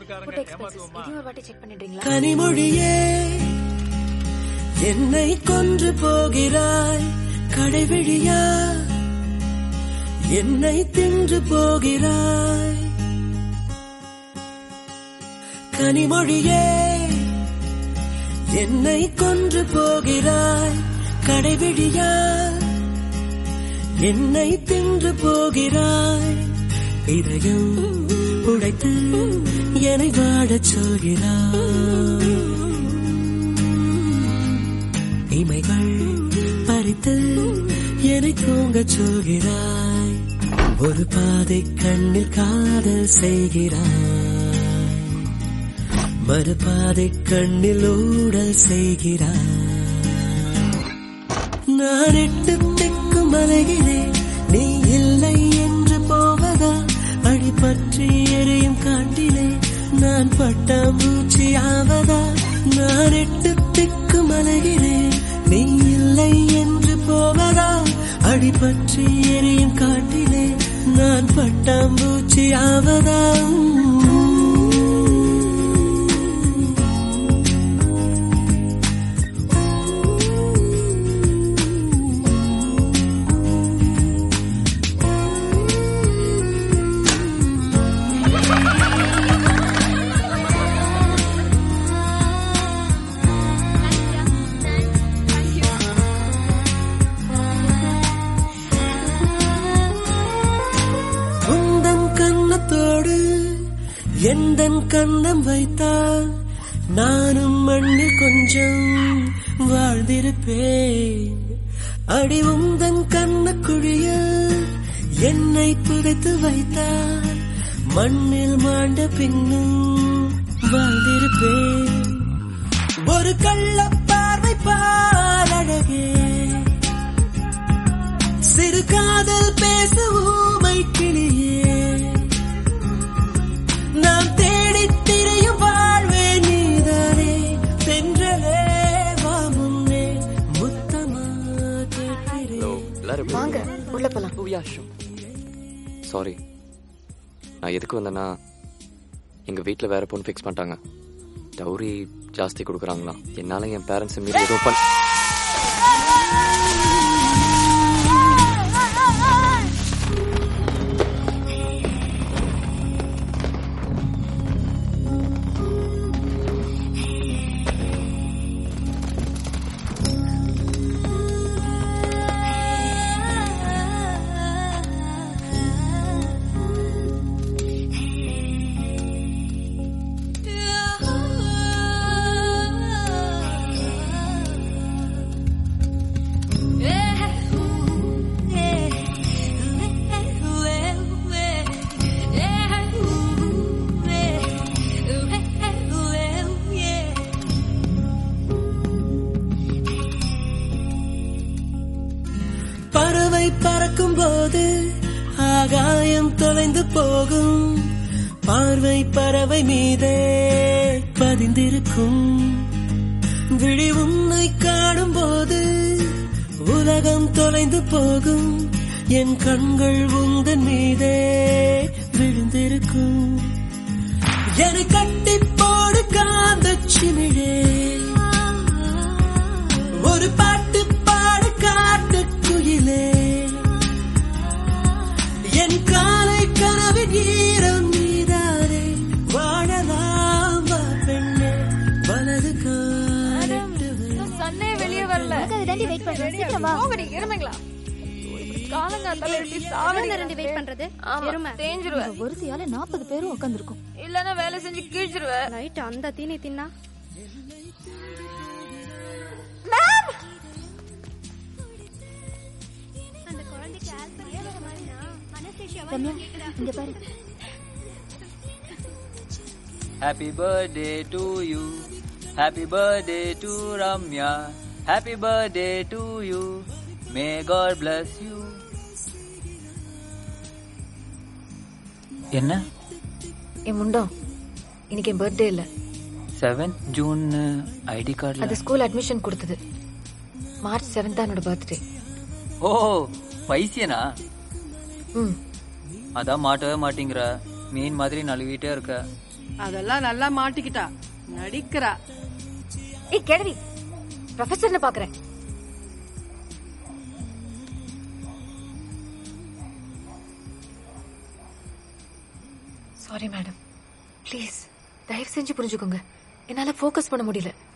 Food expenses இதையும் ஒரு வாட்டி செக் பண்ணிடுறீங்களா கனிமொழியே என்னை கொன்று போகிறாய் கடைவிழியா என்னை தின்று போகிறாய் கனிமொழியே என்னை கொன்று போகிறாய் கடைவிழியா என்னை தின்று போகிறாய் இதயம் உடைத்து என்னை வாடச் சொல்கிறாய் இமைகள் பறித்து என்னை தூங்கச் சொல்கிறாய் ஒரு பாதை கண்ணில் காதல் செய்கிறாய் மறுபாதை கண்ணில் ஊடல் செய்கிறாய் நான் எட்டு திக்கும் அலைகிறேன் நீ இல்லை என்று போவதா அடிபற்றி எரியும் காட்டிலே நான் பட்டாம்பூச்சி ஆவதா நான் எட்டு திக்கும் அலைகிறேன் நீ இல்லை என்று போவதா அடிபற்றி எரியும் காட்டிலே நான் பட்டாம்பூச்சி ஆவதா உந்தன் கண்ணத்தோடு எந்தன் கண்ணம் வைத்தால் நானும் மண்ணில் கொஞ்சம் வாழ்ந்திருப்பேன் அடி உந்தன் கண்ணக்குழியில் என்னை புதைத்து வைத்தால் மண்ணில் மாண்ட பின்னும் வாழ்ந்திருப்பேன் ஒரு கள்ள பார்வை பாலழகே சிறு காதல் பேச ஊமை கிளியே நாம் தேடித் திரையும் வாழ்வே நீதானே சென்றலே வா முன்னே முத்தமா கேட்கிறேன் எல்லாரும் வாங்க உள்ள போலாம் சாரி நான் எதுக்கு வந்தேன்னா எங்க வீட்ல வேற பொண்ணு ஃபிக்ஸ் பண்ணிட்டாங்க டவுரி ஜாஸ்தி கொடுக்குறாங்களா என்னால என் பேரண்ட்ஸ் மீறி ஏதோ பண்ண பறவை பறக்கும் போது ஆகாயம் தொலைந்து போகும் பார்வை பறவை மீதே பதிந்திருக்கும் விழி உன்னை காணும் போது உலகம் தொலைந்து போகும் என் கண்கள் உந்தன் மீதே விழுந்திருக்கும் என்னை கட்டி போடு காந்த சிமிழே ஒரு பாட்டு பாடு காட்டு குயிலே என் காலை கனவின் ஈரம் நீதானே வாழலாம் வா பெண்ணே வலது காலிட்டு வை. சன்னே வெளியே வரல அதுதாண்டி வெயிட் பண்றேன் சீக்கிரம் வா போகடி இருமைங்களா காலங்காத்தால எப்படி சாவடி ரெண்டு வெயிட் பண்றது ஆமா எருமை. தேஞ்சிருவேன் ஒருத்தியால நாற்பது பேரும் உட்காந்துருக்கும் இல்லன்னா வேலை செஞ்சு கீழ்ச்சிருவேன் ரைட் அந்த தீனி தின்னா ரம்யா இங்க பாரு Happy birthday to you. Happy birthday to Ramya. Happy birthday to you. May God bless you. என்ன என் முண்டம் இன்னைக்கு என் பர்த்டே இல்ல செவன் ஜூன் ஐடி அது கார்டில் ஸ்கூல் அட்மிஷன் கொடுத்தது மார்ச் செவன்த் தான் என்னோட பர்த்டே ஓ பைசியனா ம் அதான் மாட்டவே மாட்டேங்கிற மீன் மாதிரி நழுவிட்டே இருக்க அதெல்லாம் நல்லா மாட்டிக்கிட்டா நடிக்கிறா ஏய் கிழவி ப்ரொஃபசர்னு பாக்குறேன் சாரி மேடம் ப்ளீஸ் தயவு செஞ்சு புரிஞ்சுக்கோங்க என்னால ஃபோக்கஸ் பண்ண முடியல